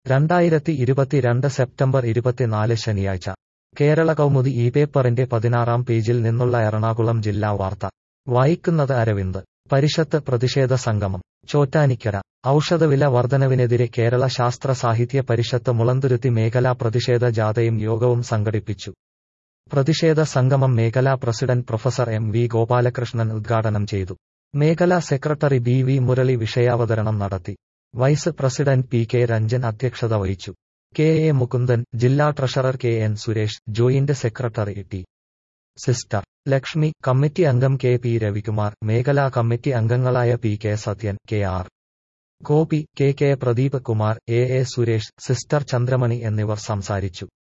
രണ്ടായിരത്തി ഇരുപത്തിരണ്ട് സെപ്റ്റംബർ ഇരുപത്തിനാല് ശനിയാഴ്ച കേരള കൗമുദി ഈ പേപ്പറിന്റെ പതിനാറാം പേജിൽ നിന്നുള്ള എറണാകുളം ജില്ലാ വാർത്ത വായിക്കുന്നത് അരവിന്ദ് പരിഷത്ത് പ്രതിഷേധ സംഗമം ചോറ്റാനിക്കര ഔഷധവില വർധനവിനെതിരെ കേരള ശാസ്ത്ര സാഹിത്യ പരിഷത്ത് മുളന്തുരുത്തി മേഖലാ പ്രതിഷേധ ജാഥയും യോഗവും സംഘടിപ്പിച്ചു പ്രതിഷേധ സംഗമം മേഖലാ president professor M V Gopalakrishnan ഉദ്ഘാടനം ചെയ്തു മേഖലാ സെക്രട്ടറി ബി വി മുരളി വിഷയാവതരണം നടത്തി vice president P K Ranjan അധ്യക്ഷത വഹിച്ചു കെ എ മുകുന്ദൻ ജില്ലാ treasurer K N Suresh joint secretary T sister Lakshmi committee അംഗം കെ പി രവികുമാർ മേഖലാ കമ്മിറ്റി അംഗങ്ങളായ P K Sathyan K R Gopi K K Pradeep Kumar A A Suresh sister Chandramani എന്നിവർ സംസാരിച്ചു